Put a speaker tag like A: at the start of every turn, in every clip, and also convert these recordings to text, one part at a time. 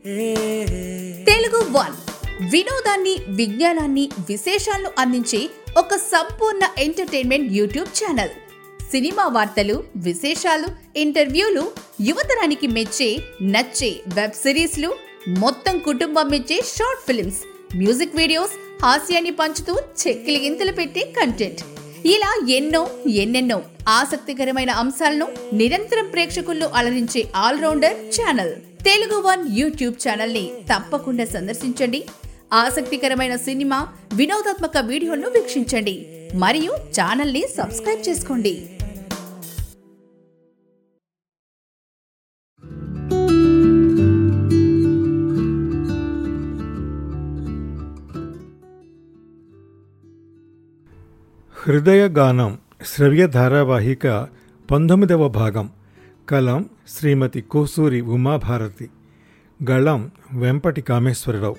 A: Telugu one వినోదాన్ని విజ్ఞానాన్ని విశేషాలను అందించే ఒక సంపూర్ణ ఎంటర్టైన్మెంట్ యూట్యూబ్ ఛానల్ సినిమా వార్తలు విశేషాలు ఇంటర్వ్యూలు యువతరానికి మెచ్చే నచ్చే వెబ్ సిరీస్లు మొత్తం కుటుంబం మెచ్చే షార్ట్ ఫిల్మ్స్ మ్యూజిక్ వీడియోస్ హాస్యాన్ని పంచుతూ చెక్కిలి గింతలు పెట్టే కంటెంట్ ఇలా ఎన్నో ఎన్నెన్నో ఆసక్తికరమైన అంశాలను నిరంతరం ప్రేక్షకుల్లో అలరించే all rounder channel Telugu one YouTube channel ని తప్పకుండా సందర్శించండి ఆసక్తికరమైన సినిమా వినోదాత్మక వీడియోలను వీక్షించండి మరియు ఛానల్ ని సబ్స్క్రైబ్ చేసుకోండి
B: హృదయగానం శ్రవ్య ధారావాహిక పంతొమ్మిదవ భాగం కలం శ్రీమతి కోసూరి ఉమాభారతి గళం వెంపటి కామేశ్వరరావు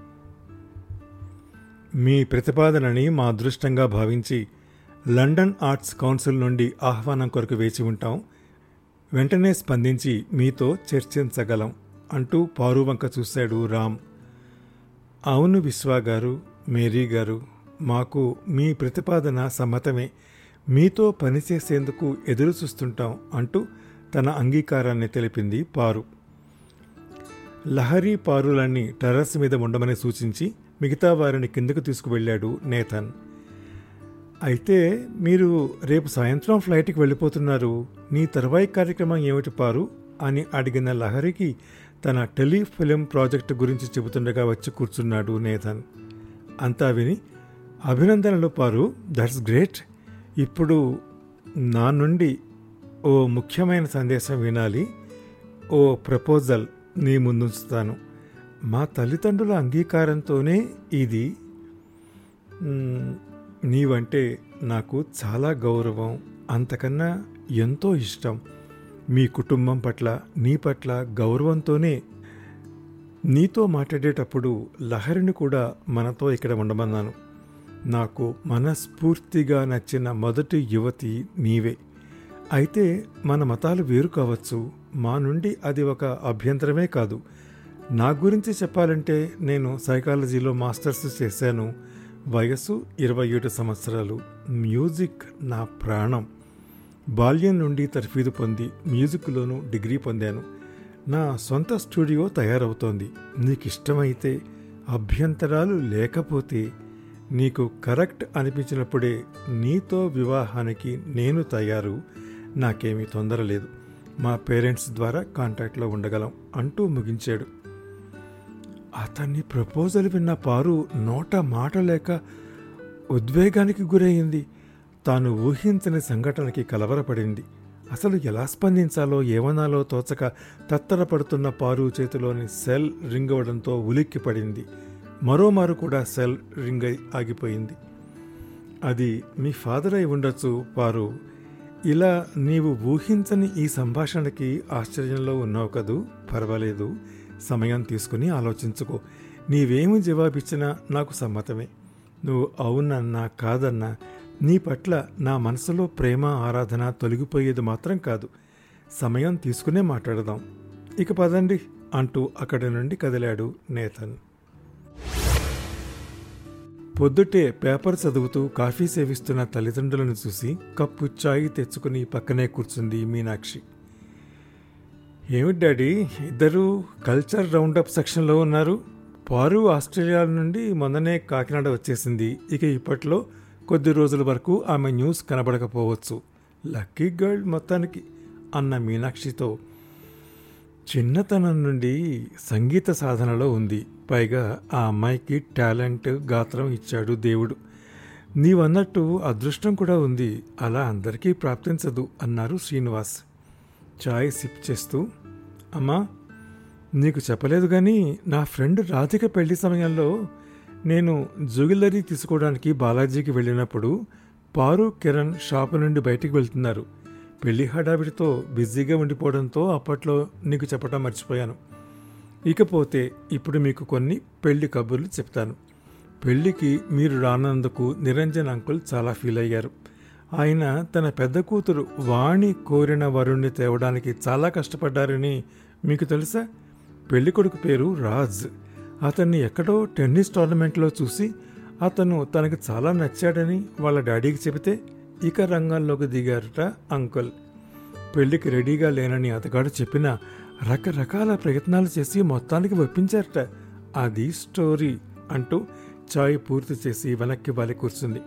B: మీ ప్రతిపాదనని మా అదృష్టంగా భావించి లండన్ ఆర్ట్స్ కౌన్సిల్ నుండి ఆహ్వానం కొరకు వేచి ఉంటాం వెంటనే స్పందించి మీతో చర్చించగలం అంటూ పారువంక చూశాడు రామ్ అవును విశ్వా గారు మేరీ గారు మాకు మీ ప్రతిపాదన సమ్మతమే మీతో పనిచేసేందుకు ఎదురు చూస్తుంటాం అంటూ తన అంగీకారాన్ని తెలిపింది పారు లహరి పారులన్నీ టెర్రస్ మీద ఉండమని సూచించి మిగతా వారిని కిందకు తీసుకువెళ్ళాడు నేతన్ అయితే మీరు రేపు సాయంత్రం ఫ్లైట్కి వెళ్ళిపోతున్నారు నీ తరువాయి కార్యక్రమం ఏమిటి పారు అని అడిగిన లహరికి తన టెలిఫిలిం ప్రాజెక్టు గురించి చెబుతుండగా వచ్చి కూర్చున్నాడు నేతన్ అంతా విని అభినందనలు పారు దట్స్ గ్రేట్ ఇప్పుడు నా నుండి ఓ ముఖ్యమైన సందేశం వినాలి ఓ ప్రపోజల్ నీ ముందుంచుతాను మా తల్లిదండ్రుల అంగీకారంతోనే ఇది మ్, నీవంటే నాకు చాలా గౌరవం అంతకన్నా ఎంతో ఇష్టం మీ కుటుంబం పట్ల నీ పట్ల గౌరవంతోనే నీతో మాట్లాడేటప్పుడు లహరిని కూడా మనతో ఇక్కడ ఉండమన్నాను నాకు మనస్ఫూర్తిగా నచ్చిన మొదటి యువతి నీవే అయితే మన మతాలు వేరు కావచ్చు మా నుండి అది ఒక అభ్యంతరమే కాదు నా గురించి చెప్పాలంటే నేను సైకాలజీలో మాస్టర్స్ చేశాను వయస్సు ఇరవై ఏడు సంవత్సరాలు మ్యూజిక్ నా ప్రాణం బాల్యం నుండి తర్ఫీదు పొంది మ్యూజిక్లోనూ డిగ్రీ పొందాను నా సొంత స్టూడియో తయారవుతోంది నీకు ఇష్టమైతే అభ్యంతరాలు లేకపోతే నీకు కరెక్ట్ అనిపించినప్పుడే నీతో వివాహానికి నేను తయారు నాకేమీ తొందర లేదు మా పేరెంట్స్ ద్వారా కాంటాక్ట్లో ఉండగలం అంటూ ముగించాడు అతన్ని ప్రపోజల్ విన్న పారు నోట మాట లేక ఉద్వేగానికి గురయింది తాను ఊహించని సంఘటనకి కలవరపడింది అసలు ఎలా స్పందించాలో ఏమనాలో తోచక తత్తరపడుతున్న పారు చేతిలోని సెల్ రింగ్ అవ్వడంతో ఉలిక్కి పడింది మరోమారు కూడా సెల్ రింగ్ అయి ఆగిపోయింది అది మీ ఫాదర్ అయి ఉండొచ్చు పారు ఇలా నీవు ఊహించని ఈ సంభాషణకి ఆశ్చర్యంలో ఉన్నావు కదూ పర్వాలేదు సమయం తీసుకుని ఆలోచించుకో నీవేమి జవాబిచ్చినా నాకు సమ్మతమే నువ్వు అవునన్నా కాదన్నా నీ పట్ల నా మనసులో ప్రేమ ఆరాధన తొలగిపోయేది మాత్రం కాదు సమయం తీసుకునే మాట్లాడదాం ఇక పదండి అంటూ అక్కడి నుండి కదిలాడు నేతన్ పొద్దుటే పేపర్ చదువుతూ కాఫీ సేవిస్తున్న తల్లిదండ్రులను చూసి కప్పు చాయ్ తెచ్చుకుని పక్కనే కూర్చుంది మీనాక్షి ఏమిటి డాడీ ఇద్దరు కల్చర్ రౌండప్ సెక్షన్లో ఉన్నారు పారు ఆస్ట్రేలియా నుండి మొన్ననే కాకినాడ వచ్చేసింది ఇక ఇప్పట్లో కొద్ది రోజుల వరకు ఆమె న్యూస్ కనబడకపోవచ్చు లక్కీ గర్ల్ మొత్తానికి అన్న మీనాక్షితో చిన్నతనం నుండి సంగీత సాధనలో ఉంది పైగా ఆ అమ్మాయికి టాలెంట్ గాత్రం ఇచ్చాడు దేవుడు నీవన్నట్టు అదృష్టం కూడా ఉంది అలా అందరికీ ప్రాప్తించదు అన్నారు శ్రీనివాస్ చాయ్ సిప్ చేస్తూ అమ్మా నీకు చెప్పలేదు కానీ నా ఫ్రెండ్ రాధిక పెళ్లి సమయంలో నేను జ్యువెలరీ తీసుకోవడానికి బాలాజీకి వెళ్ళినప్పుడు పారు కిరణ్ షాపు నుండి బయటికి వెళ్తున్నారు పెళ్లి హడావిడితో బిజీగా ఉండిపోవడంతో అప్పట్లో నీకు చెప్పడం మర్చిపోయాను ఇకపోతే ఇప్పుడు మీకు కొన్ని పెళ్లి కబుర్లు చెప్తాను పెళ్లికి మీరు రానందుకు నిరంజన్ అంకుల్ చాలా ఫీల్ అయ్యారు ఆయన తన పెద్ద కూతురు వాణి కోరిన వరుణ్ణి తేవడానికి చాలా కష్టపడ్డారని మీకు తెలుసా పెళ్ళికొడుకు పేరు రాజ్ అతన్ని ఎక్కడో టెన్నిస్ టోర్నమెంట్లో చూసి అతను తనకి చాలా నచ్చాడని వాళ్ళ డాడీకి చెబితే ఇక రంగంలోకి దిగారట అంకుల్ పెళ్లికి రెడీగా లేనని అతగాడు చెప్పిన రకరకాల ప్రయత్నాలు చేసి మొత్తానికి ఒప్పించారట అది స్టోరీ అంటూ చాయ్ పూర్తి చేసి వెనక్కి వాలి కూర్చుంది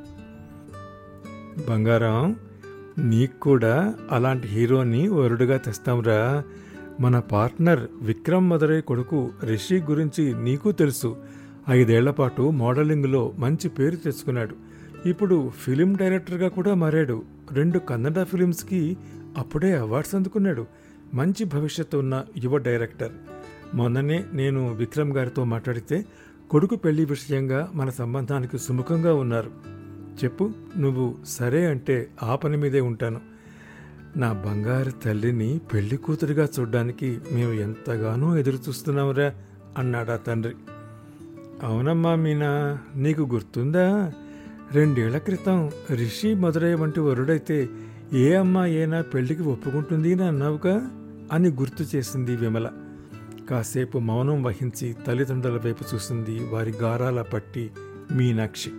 B: బంగారం నీకు కూడా అలాంటి హీరోని వరుడుగా తెస్తాంరా మన పార్ట్నర్ విక్రమ్ మదరై కొడుకు రిషి గురించి నీకు తెలుసు ఐదేళ్ల పాటు మోడలింగ్లో మంచి పేరు తెచ్చుకున్నాడు ఇప్పుడు ఫిలిం డైరెక్టర్గా కూడా మారాడు రెండు కన్నడ ఫిలిమ్స్కి అప్పుడే అవార్డ్స్ అందుకున్నాడు మంచి భవిష్యత్తు ఉన్న యువ డైరెక్టర్ మొన్ననే నేను విక్రమ్ గారితో మాట్లాడితే కొడుకు పెళ్లి విషయంగా మన సంబంధానికి సుముఖంగా ఉన్నారు చెప్పు నువ్వు సరే అంటే ఆ పని మీదే ఉంటాను నా బంగారు తల్లిని పెళ్లి కూతురిగా చూడ్డానికి మేము ఎంతగానో ఎదురు చూస్తున్నావురా అన్నాడా తండ్రి అవునమ్మా మీనా నీకు గుర్తుందా రెండేళ్ల క్రితం రిషి మధురై వంటి వరుడైతే ఏ అమ్మాయేనా పెళ్లికి ఒప్పుకుంటుంది అని అన్నావుగా అని గుర్తు చేసింది విమల కాసేపు మౌనం వహించి తల్లిదండ్రుల వైపు చూసింది వారి గారాల పట్టి మీనాక్షి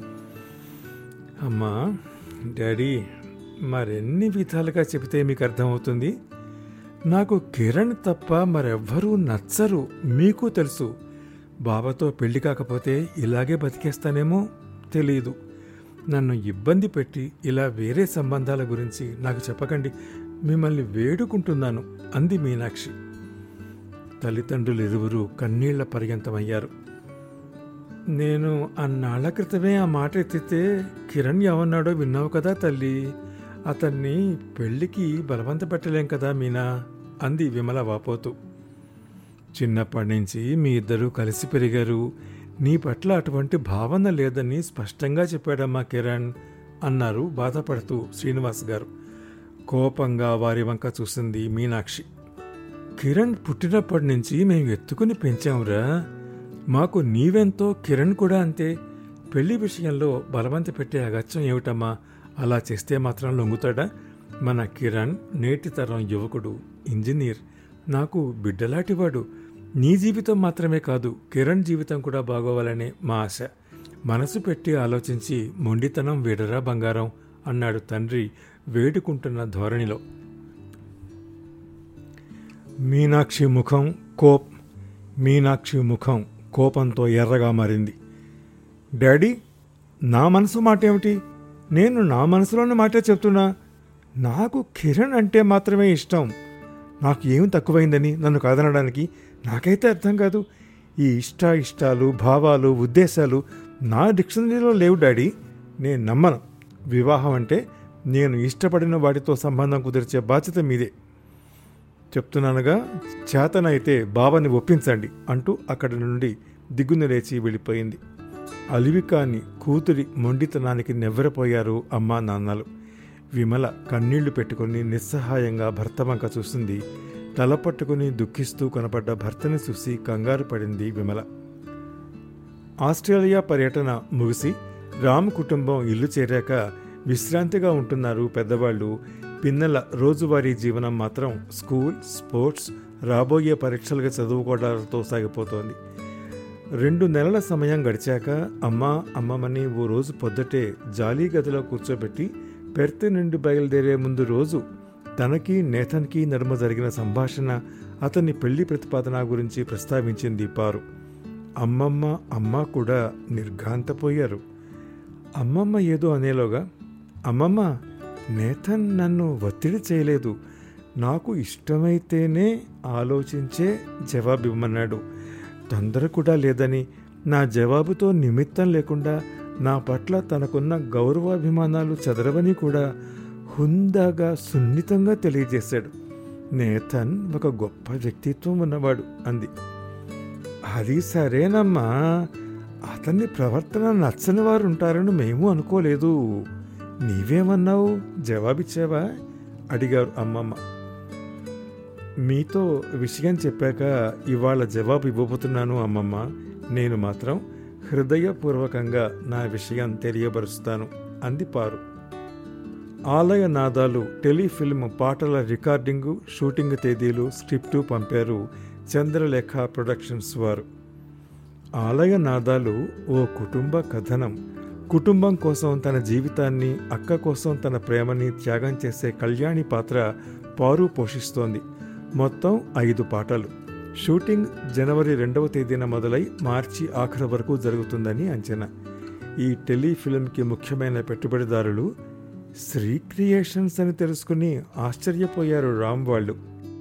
B: అమ్మా డాడీ మరెన్ని విధాలుగా చెబితే మీకు అర్థమవుతుంది నాకు కిరణ్ తప్ప మరెవ్వరూ నచ్చరు మీకు తెలుసు బాబాతో పెళ్లి కాకపోతే ఇలాగే బతికేస్తానేమో తెలియదు నన్ను ఇబ్బంది పెట్టి ఇలా వేరే సంబంధాల గురించి నాకు చెప్పకండి మిమ్మల్ని వేడుకుంటున్నాను అంది మీనాక్షి తల్లిదండ్రులు ఇరువురు కన్నీళ్ల పర్యంతమయ్యారు నేను అన్నాళ్ల క్రితమే ఆ మాట ఎత్తితే కిరణ్ ఏమన్నాడో విన్నావు కదా తల్లి అతన్ని పెళ్లికి బలవంత పెట్టలేం కదా మీనా అంది విమల వాపోతూ చిన్నప్పటి నుంచి మీ ఇద్దరూ కలిసి పెరిగారు నీ పట్ల అటువంటి భావన లేదని స్పష్టంగా చెప్పాడమ్మా కిరణ్ అన్నారు బాధపడుతూ శ్రీనివాస్ గారు కోపంగా వారి వంక చూసింది మీనాక్షి కిరణ్ పుట్టినప్పటి నుంచి మేము ఎత్తుకుని పెంచాంరా మాకు నీవెంతో కిరణ్ కూడా అంతే పెళ్లి విషయంలో బలవంత పెట్టే అగత్యం ఏమిటమ్మా అలా చేస్తే మాత్రం లొంగుతాడా మన కిరణ్ నేటి తరం యువకుడు ఇంజనీర్ నాకు బిడ్డలాంటివాడు నీ జీవితం మాత్రమే కాదు కిరణ్ జీవితం కూడా బాగోవాలనే మా ఆశ మనసు పెట్టి ఆలోచించి మొండితనం వీడరా బంగారం అన్నాడు తండ్రి వేడుకుంటున్న ధోరణిలో మీనాక్షి ముఖం కోప్ మీనాక్షి ముఖం కోపంతో ఎర్రగా మారింది డాడీ నా మనసు మాట ఏమిటి నేను నా మనసులోని మాటే చెప్తున్నా నాకు కిరణ్ అంటే మాత్రమే ఇష్టం నాకు ఏం తక్కువైందని నన్ను కాదనడానికి నాకైతే అర్థం కాదు ఈ ఇష్ట ఇష్టాలు భావాలు ఉద్దేశాలు నా డిక్షనరీలో లేవు డాడీ నేను నమ్మను వివాహం అంటే నేను ఇష్టపడిన వాటితో సంబంధం కుదిర్చే బాధ్యత మీదే చెప్తున్నానుగా చేతనైతే బావని ఒప్పించండి అంటూ అక్కడి నుండి దిగున లేచి వెళ్ళిపోయింది అలివికాని కూతురి మొండితనానికి నెవ్వరపోయారు అమ్మా నాన్నలు విమల కన్నీళ్లు పెట్టుకుని నిస్సహాయంగా భర్త వంక చూసింది తల పట్టుకుని దుఃఖిస్తూ కనపడ్డ భర్తని చూసి కంగారు పడింది విమల ఆస్ట్రేలియా పర్యటన ముగిసి రామ్ కుటుంబం ఇల్లు చేరాక విశ్రాంతిగా ఉంటున్నారు పెద్దవాళ్ళు పిన్నెల రోజువారీ జీవనం మాత్రం స్కూల్ స్పోర్ట్స్ రాబోయే పరీక్షలుగా చదువుకోవడాలతో సాగిపోతోంది రెండు నెలల సమయం గడిచాక అమ్మ అమ్మమ్మని ఓ రోజు పొద్దుటే జాలీ గదిలో కూర్చోబెట్టి పెర్త్ నుండి బయలుదేరే ముందు రోజు తనకి నేతన్కి నడుమ జరిగిన సంభాషణ అతని పెళ్లి ప్రతిపాదన గురించి ప్రస్తావించింది పారు అమ్మమ్మ అమ్మ కూడా నిర్ఘాంతపోయారు అమ్మమ్మ ఏదో అనేలోగా అమ్మమ్మ నేతన్ నన్ను ఒత్తిడి చేయలేదు నాకు ఇష్టమైతేనే ఆలోచించే జవాబివ్వమన్నాడు తొందర కూడా లేదని నా జవాబుతో నిమిత్తం లేకుండా నా పట్ల తనకున్న గౌరవాభిమానాలు చదరవని కూడా హుందాగా సున్నితంగా తెలియజేశాడు నేతన్ ఒక గొప్ప వ్యక్తిత్వం ఉన్నవాడు అంది అది సరేనమ్మా అతన్ని ప్రవర్తన నచ్చని వారు ఉంటారని మేము అనుకోలేదు నీవేమన్నావు జవాబిచ్చావా అడిగారు అమ్మమ్మ మీతో విషయం చెప్పాక ఇవాళ జవాబు ఇవ్వబోతున్నాను అమ్మమ్మ నేను మాత్రం హృదయపూర్వకంగా నా విషయం తెలియబరుస్తాను అంది పారు ఆలయ నాదాలు టెలిఫిల్మ్ పాటల రికార్డింగు షూటింగ్ తేదీలు స్క్రిప్టు పంపారు చంద్రలేఖ ప్రొడక్షన్స్ వారు ఆలయ నాదాలు ఓ కుటుంబ కథనం కుటుంబం కోసం తన జీవితాన్ని అక్క కోసం తన ప్రేమని త్యాగం చేసే కళ్యాణి పాత్ర పారు పోషిస్తోంది మొత్తం ఐదు పాటలు షూటింగ్ జనవరి రెండవ తేదీన మొదలై మార్చి ఆఖరి వరకు జరుగుతుందని అంచనా ఈ టెలిఫిల్మ్కి ముఖ్యమైన పెట్టుబడిదారులు శ్రీ క్రియేషన్స్ అని తెలుసుకుని ఆశ్చర్యపోయారు రామ్ వాళ్ళు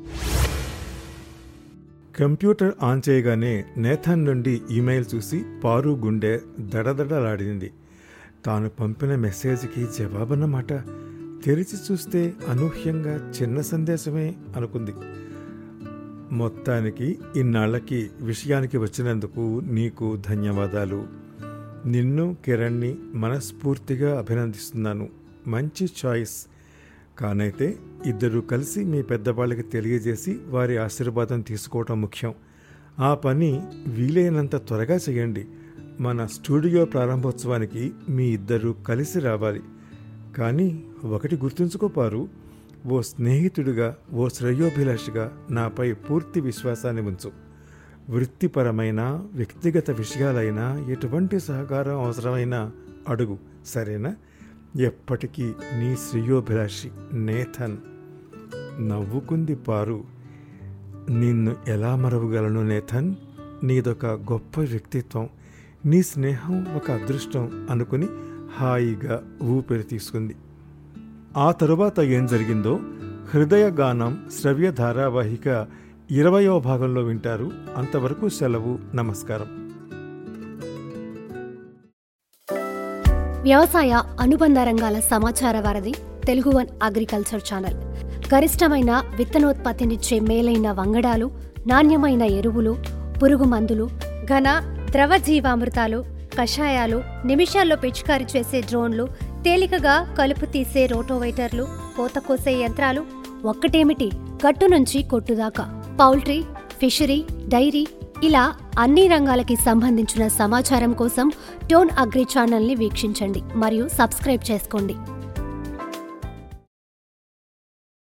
B: కంప్యూటర్ ఆన్ చేయగానే నేథన్ నుండి ఈమెయిల్ చూసి పారు గుండె దడదడలాడింది తాను పంపిన మెసేజ్కి జవాబన్నమాట తెరిచి చూస్తే అనూహ్యంగా చిన్న సందేశమే అనుకుంది మొత్తానికి ఇన్నాళ్లకి విషయానికి వచ్చినందుకు నీకు ధన్యవాదాలు నిన్ను కిరణ్ని మనస్ఫూర్తిగా అభినందిస్తున్నాను మంచి చాయిస్ కానైతే ఇద్దరు కలిసి మీ పెద్దవాళ్ళకి తెలియజేసి వారి ఆశీర్వాదం తీసుకోవటం ముఖ్యం ఆ పని వీలైనంత త్వరగా చేయండి మన స్టూడియో ప్రారంభోత్సవానికి మీ ఇద్దరు కలిసి రావాలి కానీ ఒకటి గుర్తుంచుకోపారు ఓ స్నేహితుడిగా ఓ శ్రేయోభిలాషిగా నాపై పూర్తి విశ్వాసాన్ని ఉంచు వృత్తిపరమైన వ్యక్తిగత విషయాలైనా ఎటువంటి సహకారం అవసరమైనా అడుగు సరేనా ఎప్పటికీ నీ శ్రేయోభిలాషి నేథన్ నవ్వుకుంది పారు నిన్ను ఎలా మరవగలను నేథన్ నీదొక గొప్ప వ్యక్తిత్వం నీ స్నేహం ఒక అదృష్టం అనుకుని హాయిగా ఊపిరి తీసుకుంది ఆ తరువాత ఏం జరిగిందో హృదయ గానం శ్రవ్య ధారావాహిక ఇరవయవ భాగంలో వింటారు అంతవరకు సెలవు నమస్కారం
C: వ్యవసాయ అనుబంధ రంగాల సమాచార వారధి తెలుగు వన్ అగ్రికల్చర్ ఛానల్ గరిష్టమైన విత్తనోత్పత్తినిచ్చే మేలైన వంగడాలు నాణ్యమైన ఎరువులు పురుగు మందులు ఘన ద్రవ జీవామృతాలు కషాయాలు నిమిషాల్లో పిచికారీ చేసే డ్రోన్లు తేలికగా కలుపు తీసే రోటోవైటర్లు కోత కోసే యంత్రాలు ఒక్కటేమిటి గట్టు నుంచి కొట్టుదాకా పౌల్ట్రీ ఫిషరీ డైరీ ఇలా అన్ని రంగాలకి సంబంధించిన సమాచారం కోసం టోన్ అగ్రి ఛానల్ని వీక్షించండి మరియు సబ్స్క్రైబ్ చేసుకోండి